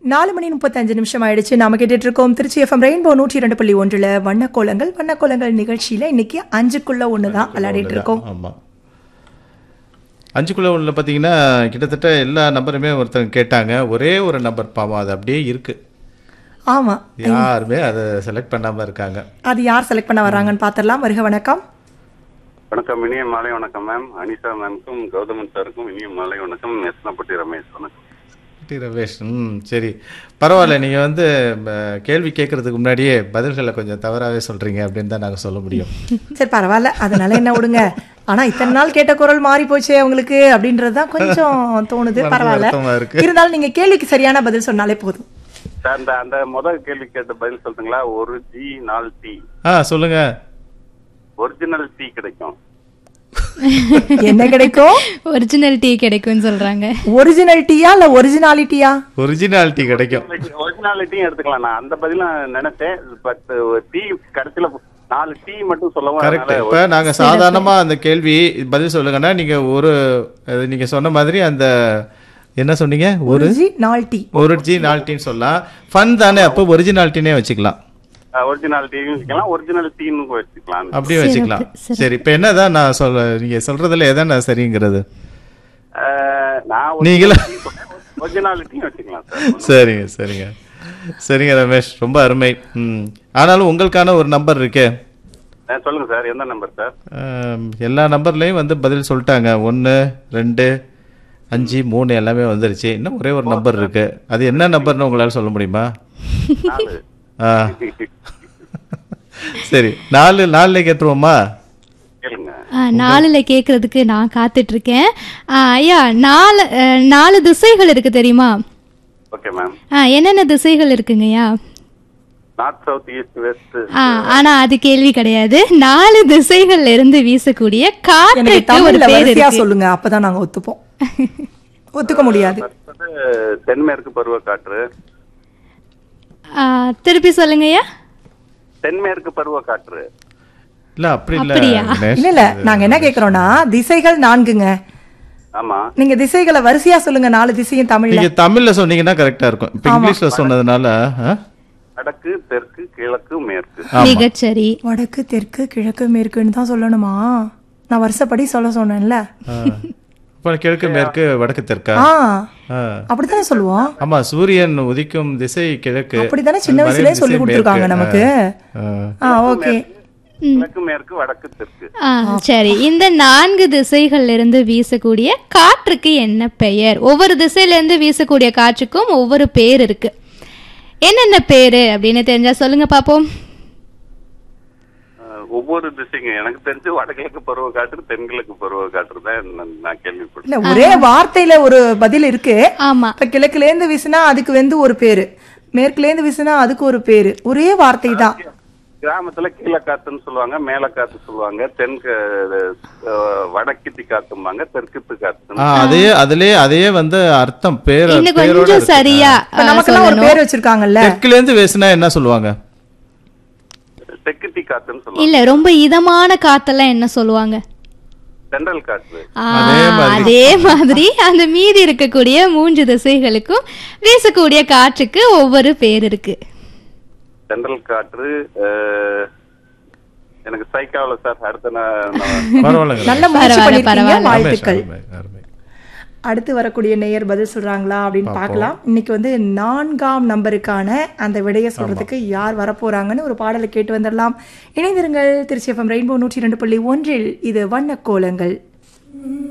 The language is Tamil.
நாலு மணி முப்பத்தஞ்சு நிமிஷம் ஆயிடுச்சு நாம கேட்டுட்டு இருக்கோம் திருச்சி எஃப்எம் ரெயின்போ நூற்றி ரெண்டு புள்ளி ஒன்றுல வண்ணக்கோலங்கள் வண்ணக்கோலங்கள் நிகழ்ச்சியில இன்னைக்கு அஞ்சுக்குள்ள ஒண்ணுதான் விளையாடிட்டு இருக்கோம் ஆமாம் அஞ்சுக்குள்ள ஒன்றில் பார்த்தீங்கன்னா கிட்டத்தட்ட எல்லா நம்பருமே ஒருத்தங்க கேட்டாங்க ஒரே ஒரு நம்பர் பாவம் அது அப்படியே இருக்கு ஆமா யாருமே அதை செலக்ட் பண்ணாம இருக்காங்க அது யார் செலக்ட் பண்ண வர்றாங்கன்னு பாத்திரலாம் வருக வணக்கம் வணக்கம் இனிய மாலை வணக்கம் மேம் அனிஷா மேம்க்கும் கௌதமன் சாருக்கும் இனிய மாலை வணக்கம் எஸ்னப்பட்டி ரமேஷ் வணக்கம் டி ரமேஷ் ம் சரி பரவாயில்ல நீங்கள் வந்து ம, கேள்வி கேட்கறதுக்கு முன்னாடியே பதில்களை கொஞ்சம் தவறாகவே சொல்கிறீங்க அப்படின்னு தான் நாங்கள் சொல்ல முடியும் சரி பரவாயில்ல அதனால என்ன விடுங்க ஆனா இத்தனை நாள் கேட்ட குரல் மாறி போச்சே உங்களுக்கு அப்படின்றதுதான் கொஞ்சம் தோணுது மனசு பரவாயில்ல வருத்தமா இருக்கு. இருந்தாலும் நீங்க கேள்விக்கு சரியான பதில் சொன்னாலே போதும் சார் அந்த அந்த முதல் கேள்வி கேட்ட பதில் சொல்றீங்களா ஒரு ஜி நாலு டீ ஆ சொல்லுங்கள் ஒரிஜினல் டீ கிடைக்கும் என்ன கிடைக்கும் ஒரிஜினல் டீ கிடைக்கும்னு சொல்றாங்க ஒரிஜினாலிட்டியா இல்ல ஒரிஜினாலிட்டியா ஒரிஜினாலிட்டி கிடைக்கும் ஒரிஜினாலிட்டியும் எடுத்துக்கலாம் நான் அந்த பதிலும் நினைச்சேன் பட் டீ கடைசியில நாலு டீ மட்டும் சொல்லவும் கரெக்ட் அதனால இப்போ நாங்கள் சாதாரணமாக அந்த கேள்வி பதில் சொல்லுங்கன்னா நீங்கள் ஒரு அது நீங்க சொன்ன மாதிரி அந்த என்ன சொன்னீங்க ஒரு ஒரிஜினாலிட்டி ஒரிஜினாலிட்டின்னு சொல்லலாம் ஃபன் தானே அப்போ ஒரிஜினாலிட்டினே வச்சுக்கலாம் ஒரிஜினல் டீயும் வச்சுக்கலாம் ஒரிஜினல் டீன்னு வச்சுக்கலாம் அப்படியே வச்சுக்கலாம் சரி இப்போ என்னதான் நான் சொல்ல நீங்க சொல்றதுல எதான் நான் சரிங்கிறது அஹ், நான் நீங்களா? ஒரிஜினாலிட்டியும் வச்சுக்கலாம் சார் சரிங்க சரிங்க சரிங்க ரமேஷ் ரொம்ப அருமை ம் ஆனாலும் உங்களுக்கான ஒரு நம்பர் இருக்கே அஹ், சொல்லுங்க சார் எந்த நம்பர் சார் ஆம், எல்லா நம்பர்லையும் வந்து பதில் சொல்லிட்டாங்க ஒன்று ரெண்டு அஞ்சு மூணு எல்லாமே வந்துருச்சு இன்னும் ஒரே ஒரு நம்பர் இருக்கு அது என்ன நம்பர்னு உங்களால சொல்ல முடியுமா நாலு ஆ சரி நாலு நாலுல கேட்டுருவோமா கேளுங்க ஆ, நாலுல கேக்குறதுக்கு நான் காத்துட்டு இருக்கேன் ஆ, ஐயா நாலு அ, நாலு திசைகள் இருக்கு தெரியுமா ஓகே மேம் ஆ, என்னென்ன திசைகள் இருக்குங்கய்யா நார்த் சவுத் ஈஸ்ட் வெஸ்ட் ஆ, ஆனா அது கேள்வி கிடையாது நாலு திசைகள்ல இருந்து வீசக்கூடிய எனக்கு காற்றுக்கு ஒரு தமிழ்ல பேர் வரிசையா இருக்கு சொல்லுங்க அப்பதான் நாங்க ஒத்துப்போம் ஒத்துக்க முடியாது வந்து தென்மேற்கு பருவக்காற்று ஆ, திருப்பி சொல்லுங்கய்யா தென்மேற்கு பருவக்காற்று இல்ல அப்படி இல்ல அப்படியா? தினேஷ். இல்ல இல்ல நாங்க என்ன கேக்குறோம்னா திசைகள் நான்குங்க ஆமா நீங்க திசைகளை வரிசையா சொல்லுங்க நாலு திசையும் தமிழ்ல நீங்க தமிழ்ல சொன்னீங்கன்னா கரெக்டா இருக்கும் இப்ப இங்கிலீஷ்ல சொன்னதுனால ஆ? வடக்கு தெற்கு கிழக்கு மேற்கு மிகச்சரி வடக்கு தெற்கு கிழக்கு மேற்குன்னு தான் சொல்லணுமா நான் வருஷப்படி சொல்ல சொன்னேன்ல ஆ. இப்ப கிழக்கு மேற்கு வடக்கு தெற்கா ஆ ஆ. அப்படித்தானே சொல்லுவோம் ஆமா சூரியன் உதிக்கும் திசை கிழக்கு அப்படித்தானே சின்ன மறையும் வயசுலயே திசை சொல்லி கொடுத்துருக்காங்க மேற்கு. நமக்கு ஆ. ஆ ஓகே கிழக்கு மேற்கு வடக்கு தெற்கு ஆ, சரி இந்த நான்கு திசைகள்ல இருந்து வீசக்கூடிய காற்றுக்கு என்ன பெயர் ஒவ்வொரு திசையில இருந்து வீசக்கூடிய காற்றுக்கும் ஒவ்வொரு பேர் இருக்கு என்னென்ன பேரு அப்படின்னு தெரிஞ்சா சொல்லுங்க பாப்போம் அஹ், ஒவ்வொரு திசைங்க எனக்கு தெரிஞ்சு வடகிழக்கு பருவக்காற்று தென்கிழக்கு பருவக்காற்று தான் நான் நான் கேள்விப்பட்டேன் இல்ல ஒரே வார்த்தையில ஒரு பதில் இருக்கு ஆமா இப்ப கிழக்குல இருந்து வீசுனா அதுக்கு வந்து ஒரு பேரு மேற்குல இருந்து வீசுனா அதுக்கு ஒரு பேரு ஒரே வார்த்தை தான் கிராமத்துல கீழே காத்துன்னு சொல்லுவாங்க மேல காத்து சொல்லுவாங்க தென்கு அஹ், வடக்கித்தி காத்தும்பாங்க தெற்கித்து ஆ, காத்து அதே அதுலயே அதே வந்து அர்த்தம் பேர் இன்னும் பேரோட கொஞ்சம் இருக்கு. சரியா இப்ப ஆ, நமக்கெல்லாம் ஒரு சொல்லணும். பேர் வச்சிருக்காங்கல்ல தெற்குல இருந்து பேசுனா என்ன சொல்லுவாங்க தெற்கித்தி காத்துன்னு சொல்லுவாங்க இல்ல ரொம்ப இதமான காத்தெல்லாம் என்ன சொல்லுவாங்க தென்றல் காற்று ஆ, அதே மாதிரி. அதே மாதிரி அந்த மீதி இருக்கக்கூடிய மூன்று திசைகளுக்கும் வீசக்கூடிய காற்றுக்கு ஒவ்வொரு பேர் இருக்கு தென்றல் காற்று அஹ், எனக்கு சைக்காவில சார் அடுத்த நான் நான் பரவாயில்லைங்க நல்ல முயற்சி பரவாயில்ல, பண்ணிருக்கீங்க பரவாயில்ல. வாழ்த்துக்கள் அருமை, அருமை. அடுத்து வரக்கூடிய நேயர் பதில் சொல்றாங்களா அப்படின்னு பார்க்கலாம் இன்னைக்கு வந்து நான்காம் நம்பருக்கான அந்த விடையை சொல்றதுக்கு யார் வரப்போறாங்கன்னு ஒரு பாடலை கேட்டு வந்துடலாம் இணைந்திருங்கள் திருச்சி எஃப்எம் ரெயின்போ நூற்றி ரெண்டு புள்ளி ஒன்றில் இது வண்ண கோலங்கள்